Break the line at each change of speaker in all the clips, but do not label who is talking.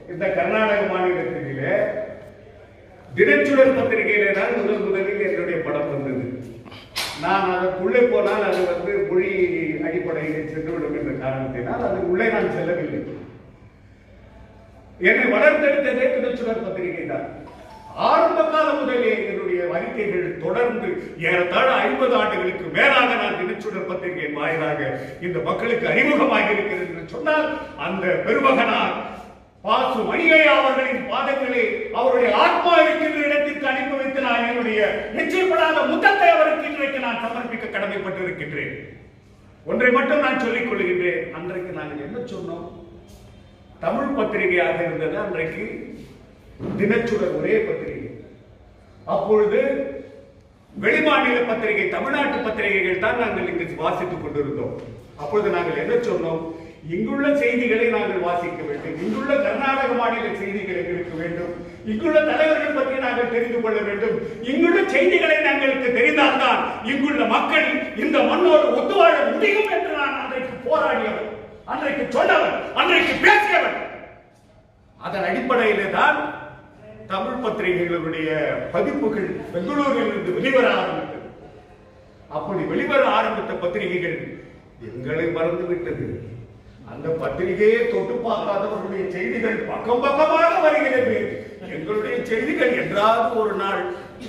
இந்த கர்நாடக மாநிலத்திலே தினச்சுடர் பத்திரிகையிலே தான் முதல் முதலில் என்னுடைய படம் வந்தது நான் அதற்குள்ளே போனால் அது வந்து மொழி அடிப்படையில் சென்றுவிடும் என்ற காரணத்தினால் அது உள்ளே நான் செல்லவில்லை என்னை வளர்த்தெடுத்ததே தினச்சுடர் பத்திரிகை தான் ஆரம்ப காலம் முதலே என்னுடைய அறிக்கைகள் தொடர்ந்து ஏறத்தாழ ஐம்பது ஆண்டுகளுக்கு மேலாக நான் தினச்சுடர் பத்திரிகையின் வாயிலாக இந்த மக்களுக்கு அறிமுகமாக இருக்கிறது என்று சொன்னால் அந்த பெருமகனார் பாசு மணிகையா அவர்களின் பாதங்களே அவருடைய ஆத்மா இருக்கின்ற இடத்திற்கு அனுப்பி வைத்து நான் என்னுடைய நிச்சயப்படாத முத்தத்தை அவருக்கு இன்றைக்கு நான் சமர்ப்பிக்க கடமைப்பட்டிருக்கின்றேன் ஒன்றை மட்டும் நான் சொல்லிக் கொள்கின்றேன் அன்றைக்கு நாங்கள் என்ன சொன்னோம் தமிழ் பத்திரிகையாக இருந்தது அன்றைக்கு தினச்சுடர் ஒரே பத்திரிகை அப்பொழுது வெளிமாநில பத்திரிகை தமிழ்நாட்டு பத்திரிகைகள் தான் நாங்கள் இங்கு வாசித்துக் கொண்டிருந்தோம் அப்பொழுது நாங்கள் என்ன சொன்னோம் இங்குள்ள செய்திகளை நாங்கள் வாசிக்க வேண்டும் இங்குள்ள கர்நாடக மாநில செய்திகள் எங்களுக்கு வேண்டும் இங்குள்ள தலைவர்கள் பற்றி நாங்கள் தெரிந்து கொள்ள வேண்டும் இங்குள்ள செய்திகளை எங்களுக்கு தெரிந்தால்தான் இங்குள்ள மக்கள் இந்த மண்ணோடு ஒத்து வாழ முடியும் என்று நான் அன்றைக்கு போராடியவர் அன்றைக்கு சொன்னவர் அன்றைக்கு பேசியவர் அதன் அடிப்படையிலே தான் தமிழ் பத்திரிகைகளுடைய பதிப்புகள் பெங்களூரில் இருந்து வெளிவர ஆரம்பித்தது அப்படி வெளிவர ஆரம்பித்த பத்திரிகைகள் எங்களை மறந்து விட்டது அந்த பத்திரிகையை தொட்டு பார்க்காதவர்களுடைய செய்திகள் பக்கம் பக்கமாக வருகிறது எங்களுடைய செய்திகள் என்றாவது ஒரு நாள்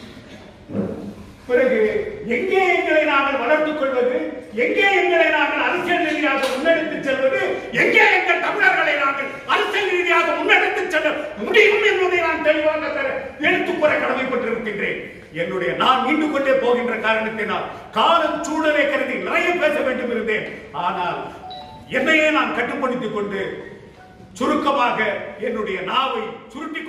பிறகு எங்கே எங்களை நாங்கள் வளர்த்துக் கொள்வது எங்கே எங்களை நாங்கள் அரசியல் ரீதியாக முன்னெடுத்துச் செல்வது எங்கே எங்கள் தமிழர்களை நாங்கள் அரசியல் ரீதியாக முன்னெடுத்துச் செல்ல முடியும் என்பதை நான் தெளிவாக தர எடுத்துக் கூற கடமைப்பட்டிருக்கின்றேன் என்னுடைய நான் நீண்டு கொண்டே போகின்ற காரணத்தினால் காலம் சூழலை கருதி நிறைய பேச வேண்டும் இருந்தேன் ஆனால் என்னையே நான் கட்டுப்படுத்திக் கொண்டு சுருக்கமாக என்னுடைய நாவை சுருட்டிக்